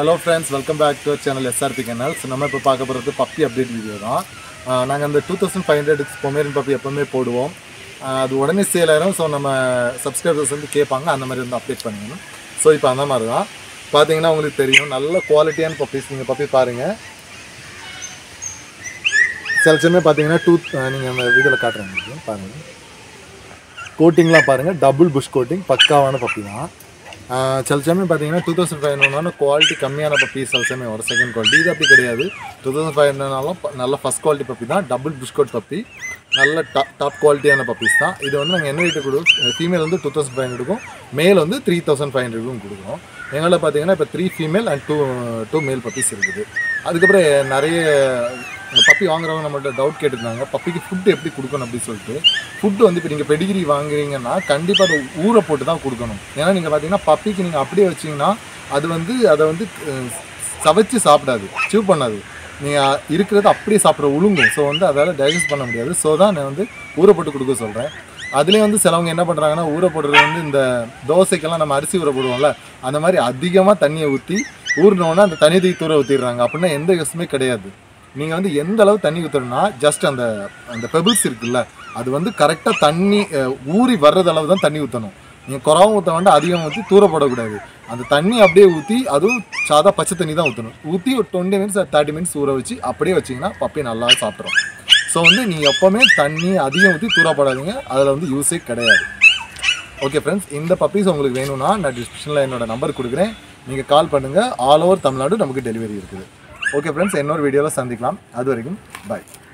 hello friends welcome back to channel SRP kennels நம்ம இப்போ பார்க்க போகிறது பப்பி அப்டேட் வீடியோ தான் நாங்கள் அந்த two thousand five hundred Pomeranian puppy எப்போவுமே போடுவோம் ஆஹ் அது உடனே சேல் ஆயிரும் ஸோ நம்ம சப்ஸ்கிரைபர்ஸ் வந்து கேட்பாங்க அந்த மாதிரி வந்து அப்டேட் பண்ணிக்கணும் ஸோ இப்போ அந்த மாதிரி தான் பார்த்தீங்கன்னா உங்களுக்கு தெரியும் நல்ல குவாலிட்டியான பப்பீஸ் நீங்கள் பப்பி பாருங்கள் சில சமயம் பார்த்தீங்கன்னா டூ நீங்கள் அந்த இதில் காட்டுறேன் உங்களுக்கு பாருங்கள் கோட்டிங்லாம் பாருங்கள் டபுள் புஷ் கோட்டிங் பக்காவான பப்பி தான் ஆஹ் சில சமயம் பார்த்தீங்கன்னா டூ தௌசண்ட் ஃபைவ் ஹண்ட்ரட்னாலும் குவாலிட்டி கம்மியான பப்பி சில சமயம் ஒரு செகண்ட் குவாலிட்டி இது அப்படி கிடையாது டூ தௌசண்ட் ஃபைவ் ஹண்ட்ரட்னாலும் நல்ல ஃபஸ்ட் குவாலிட்டி பப்பி தான் டபுள் புஷ் கோட் பப்பி நல்ல டாப் டாப் குவாலிட்டியான பப்பீஸ் தான் இது வந்து நாங்கள் என்ன ரேட்டு கொடுக்கும் ஃபீமேல் வந்து டூ தௌசண்ட் ஃபைவ் ஹண்ட்ரடுக்கும் மேல் வந்து த்ரீ தௌசண்ட் ஃபைவ் ஹண்ட்ரடுக்கும் கொடுக்குறோம் எங்களில் பார்த்தீங்கன்னா இப்போ three female and two two male puppies இருக்குது அதுக்கப்புறம் நிறைய பப்பி வாங்குறவங்க நம்மள்ட்ட டவுட் கேட்டிருந்தாங்க பப்பிக்கு ஃபுட் எப்படி கொடுக்கணும் அப்படின்னு சொல்லிட்டு ஃபுட்டு வந்து இப்போ நீங்கள் பெடிகிரி வாங்குறீங்கன்னா கண்டிப்பாக அதை ஊற போட்டு தான் கொடுக்கணும் ஏன்னா நீங்கள் பார்த்தீங்கன்னா பப்பிக்கு நீங்கள் அப்படியே வச்சீங்கன்னா அது வந்து அதை வந்து அஹ், சவைச்சு சாப்பிடாது சீவ் பண்ணாது நீங்கள் இருக்கிறது அப்படியே சாப்பிட்ற உழுங்கும் ஸோ வந்து அதால் டைஜஸ்ட் பண்ண முடியாது ஸோ தான் நான் வந்து ஊற போட்டு கொடுக்க சொல்கிறேன் அதுலேயும் வந்து சிலவங்க என்ன பண்ணுறாங்கன்னா ஊற போடுறது வந்து இந்த தோசைக்கெல்லாம் நம்ம அரிசி ஊற போடுவோம்ல அந்த மாதிரி அதிகமாக தண்ணியை ஊற்றி ஊறினோன்னா அந்த தண்ணி தூக்கி தூர ஊற்றிடுறாங்க அப்படின்னா எந்த யூஸுமே கிடையாது நீங்கள் வந்து எந்த அளவு தண்ணி ஊற்றணும்னா ஜஸ்ட் அந்த அந்த பெபிள்ஸ் இருக்குல்ல அது வந்து கரெக்டாக தண்ணி அஹ், ஊறி வர்றது அளவு தான் தண்ணி ஊற்றணும் நீங்கள் குறவும் ஊற்ற வேண்டாம் அதிகம் ஊற்றி தூர போடக்கூடாது அந்த தண்ணி அப்படியே ஊற்றி அதுவும் சாதா பச்சை தண்ணி தான் ஊற்றணும் ஊற்றி ஒரு டுவெண்ட்டி மினிட்ஸ் தேர்ட்டி மினிட்ஸ் ஊற வச்சு அப்படியே வச்சிங்கன்னா பப்பி நல்லா சாப்பிட்றோம் ஸோ வந்து நீங்கள் எப்போவுமே தண்ணி அதிகம் ஊற்றி தூர போடாதீங்க அதில் வந்து யூஸே கிடையாது ஓகே ஃப்ரெண்ட்ஸ் இந்த பப்பீஸ் உங்களுக்கு வேணும்னா நான் டிஸ்கிரிப்ஷனில் என்னோட நம்பர் கொடுக்குறேன் நீங்கள் கால் பண்ணுங்கள் ஆல் ஓவர் தமிழ்நாடு நமக்கு டெலிவரி இருக்குது ஓகே ஃப்ரெண்ட்ஸ் இன்னொரு வீடியோவில் சந்திக்கலாம் அது வரைக்கும் பாய்